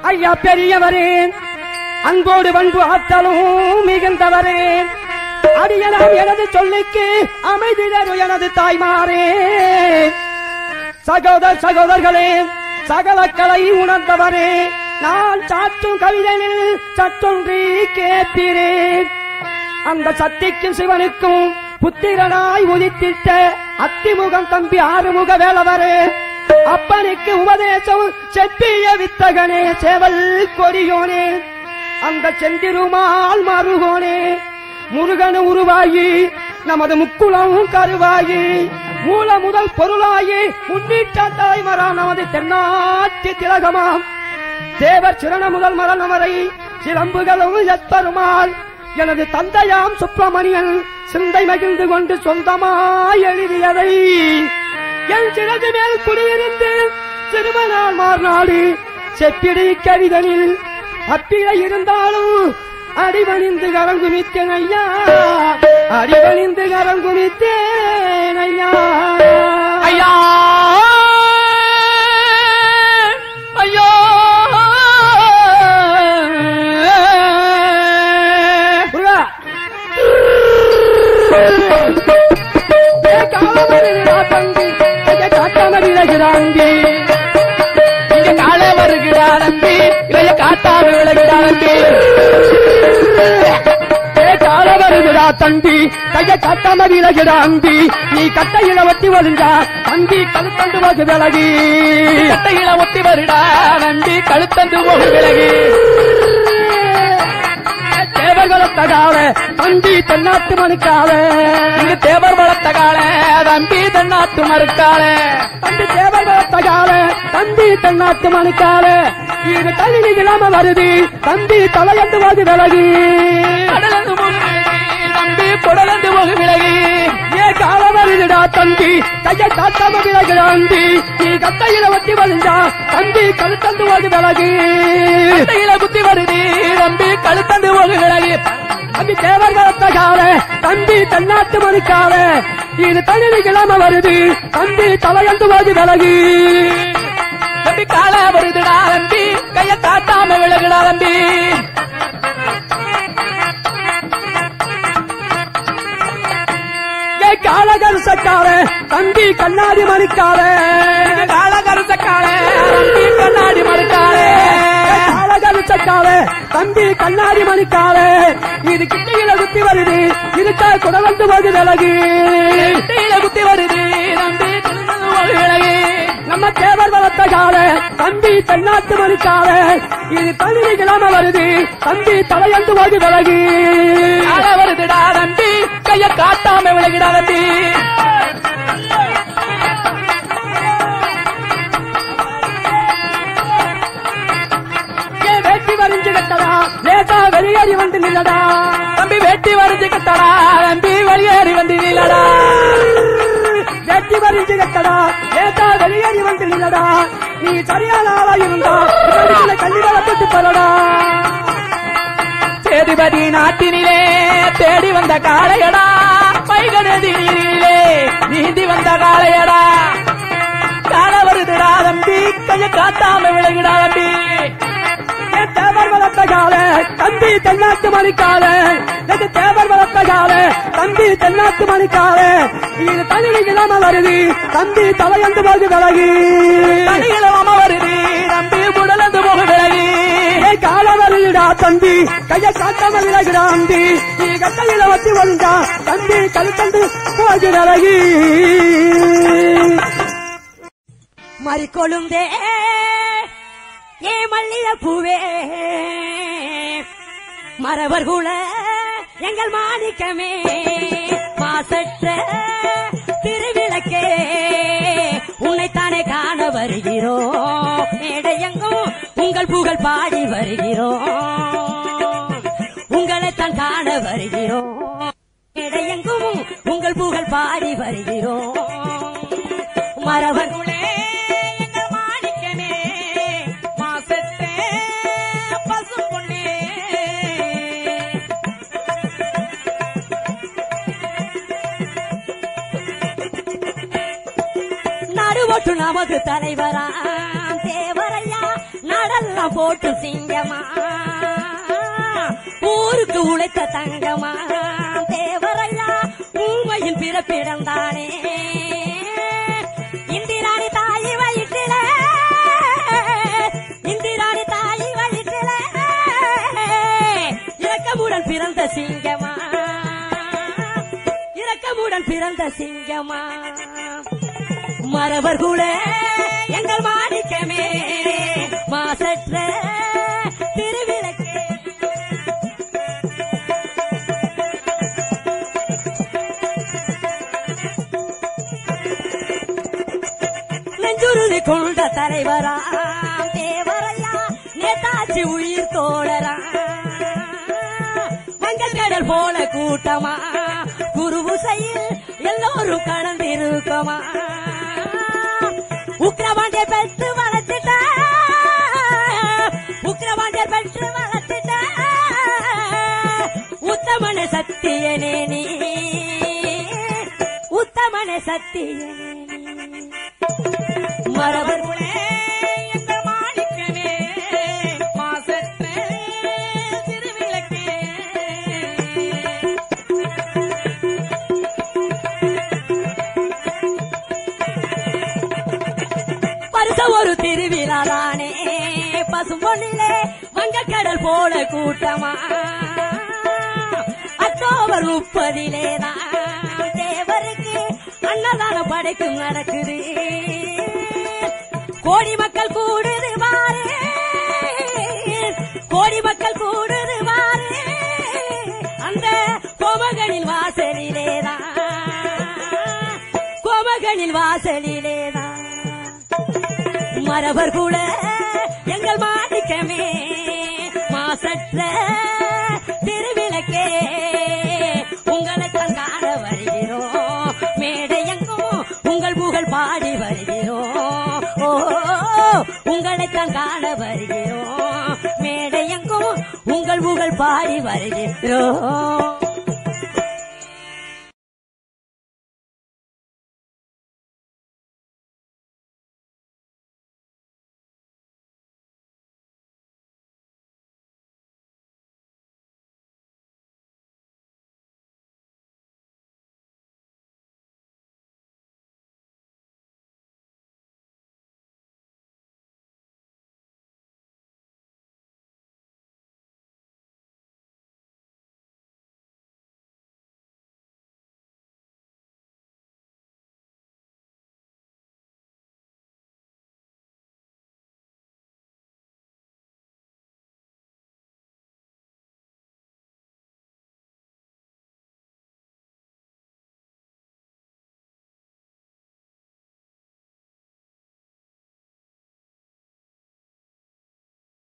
ஐயா பெரியவரே அன்போடு பண்பு ஆற்றலும் மிகுந்தவரே அடியலாம் எனது சொல்லுக்கு அமைதி தரும் எனது தாய்மாரே சகோதர சகோதரர்களே சகல கலை உணர்ந்தவரே நான் சாற்றும் கவிதையில் சற்றொன்றி கேட்கிறேன் அந்த சக்திக்கும் சிவனுக்கும் புத்திரனாய் உதித்திட்ட அத்திமுகம் தம்பி ஆறுமுக வேலவரே அப்பனுக்கு உபதேசம் செப்பிய வித்தகனே சேவல் கொடியோனே அந்த செந்திருமால் மருகோனே முருகன் உருவாகி நமது முக்குளம் கருவாகி மூல முதல் பொருளாகி முன்னீட்ட தலைவரா நமது தென்னாட்டு திலகமாம் தேவர் சிரண முதல் மரணம் வரை சிலம்புகளும் எத்தருமாள் எனது தந்தையாம் சுப்பிரமணியன் சிந்தை மகிழ்ந்து கொண்டு சொந்தமாய் எழுதியதை என் சிறகு மேல் குடியிருந்து சிறுவனால் மாறினாடு செப்பிடி கவிதனில் அப்பிழை இருந்தாலும் அடிபணிந்து கரங்குமித்தேன் ஐயா அடிபணிந்து கரங்குமித்தேன் ஐயா ஐயா ஐயோ முருகா ஏ காலவரிடா தம்பி ஏ காட்டாம விலகிறாண்டி இங்க கால வருகிறா நம்பி இளைய காட்டாம விலகிறா நம்பி ஏ காலவரிடா தம்பி கைய காட்டாம விலகிறாண்டி நீ கட்டையில ஒட்டி வருந்தா தம்பி கழுத்தண்டு போது விலகி கட்டையில ஒத்தி வருடா நம்பி கழுத்தந்து போகும் விலகி தேவர்களத்த கால தம்பி தென்னாட்டு மனுக்கால இங்கு தேவர் வளர்த்த கால தம்பி தன்னாத்து மறுக்கால தம்பி தேவர்களத்த கால தம்பி தென்னாட்டு மனுக்கால இது தண்ணி இல்லாம வருது தம்பி தலையண்டு போது விலகி கடலந்து போகும் விலகி தம்பி குடலந்து போகும் விலகி ஏ கால வருதுடா தம்பி கைய காட்டாம விலகிறாண்டி நீ கட்டையில ஒட்டி வருந்தா தம்பி கழுத்தண்டு போது விலகி கட்டையில குத்தி வருது தம்பி கழுத்தந்து போகும் விலகி தம்பி தேவர்களத்த கால தம்பி தென்னாட்டு மனுக்கால இது தண்ணி இல்லாம வருது தம்பி தலையண்டு போது விலகி தம்பி கால வருதுடா தம்பி கைய காட்டாம விலகுடா தம்பி ஏ காலகரசக்கார தம்பி கண்ணாடி மணிக்கார கால கருத்த கால தம்பி கண்ணாடி மறுக்காலே காலகரசக்கார தம்பி கண்ணாடி மணிக்கார இது கிட்டையில குத்தி வருது இருக்கா குடவந்து போது விலகு கட்டையில குத்தி வருது தம்பி கழுத்தந்து போகும் விலகி நம்ம தேவர் வளர்த்த கால தம்பி தென்னாட்டு மணிக்கார இது தண்ணி கிளாம வருது தம்பி தலையந்து போது விலகு கால வருதுடா தம்பி கைய காட்டாம விலகிடா தம்பி ஏ வேட்டி வரிஞ்சு கட்டடா லேசா வெளியேறி வந்து நில்லடா தம்பி வெட்டி வரைஞ்சு கட்டடா தம்பி வெளியேறி வந்து நில்லடா வெட்டி வரிஞ்சு கட்டடா ஏதா வெளியேறி வந்து நில்லடா நீ சரியான ஆளா இருந்தா கல்வி வளர்த்து பலடா சேதுபதி நாட்டினிலே தேடி வந்த காளையடா பைகனதி நீரிலே நீந்தி வந்த காளையடா கால வருதுடா தம்பி கைய காட்டாம விலகிடா தம்பி ஏ தேவர் வளர்த்த கால தம்பி தென்னாட்டு மணிக்கால இது தேவர் வளர்த்த கால தம்பி தென்னாட்டு மணிக்கால இது தனி இல்லாம வருது தம்பி தலையந்து போது விலகி தனியிலமா வருது தம்பி உடலந்து போக விலகி ஏ கால வருடா தம்பி கைய காட்டாம விலகுடா அம்பி நீ கட்டையில வச்சு வந்தா தம்பி கழுத்தந்து போது விலகி மறிக்கொழுந்தே ஏ மல்லிய பூவே மறவர்குல எங்கள் மாணிக்கமே மாசற்ற திருவிளக்கே உன்னைத்தானே காண வருகிறோம் மேடையெங்கும் உங்கள் புகழ் பாடி வருகிறோம் உங்களைத்தான் காண வருகிறோம் மேடையெங்கும் உங்கள் புகழ் பாடி வருகிறோம் மறவர்களே எங்கள் மாணிக்கமே மாசத்தே பசும் பொன்னே நடுவோட்டு நமது தலைவரா தேவரையா நடல் எல்லாம் போட்டு சிங்கமா ஊருக்கு உழைத்த தங்கமா தேவரையா ஊமையில் பிறப்பிடந்தானே இந்திராணி தாயி வயிற்றில இந்திராணி தாயி வயிற்றில இரக்கமுடன் பிறந்த சிங்கமா இரக்கமுடன் பிறந்த சிங்கமா மரவர் கூட எங்கள் மாணிக்கமே மாசற்ற திருவிளக்கே நெஞ்சுருதி கொண்ட தலைவரா தேவரையா நேதாஜி உயிர் தோழரா வங்கக்கடல் போல கூட்டமா குருவுசையில் எல்லோரும் கலந்திருக்கமா உக்கிரவாண்டிய பெற்று வளர்த்துட்ட உக்கிரவாண்டிய பெற்று வளர்த்துட்ட உத்தமன சத்தியனே நீ உத்தமன சத்தியனே நீ மரபர்களே எங்கள் மாணிக்கமே மாசற்ற திருவிளக்கே வருஷ ஒரு திருவிழாதானே பசும்பொன்னிலே வங்கக்கடல் போல கூட்டமா அக்டோபர் முப்பதிலே தான் தேவருக்கு அன்னதானம் படைக்கும் நடக்குது கோடி மக்கள் கூடுது பாரு கோடி மக்கள் கூடுது பாரு அந்த கோமகனின் வாசலிலேதான் கோமகனின் வாசலிலேதான் மரபர் கூட எங்கள் மாணிக்கமே மாசற்ற திருவிளக்கே உங்களை தான் காண வருகிறோம் மேடை எங்கும் உங்கள் புகழ் பாடி வருகிறோம் ஓ உங்களை தான் காண வருகிறோம் மேடை எங்கும் உங்கள் புகழ் பாடி வருகிறோம்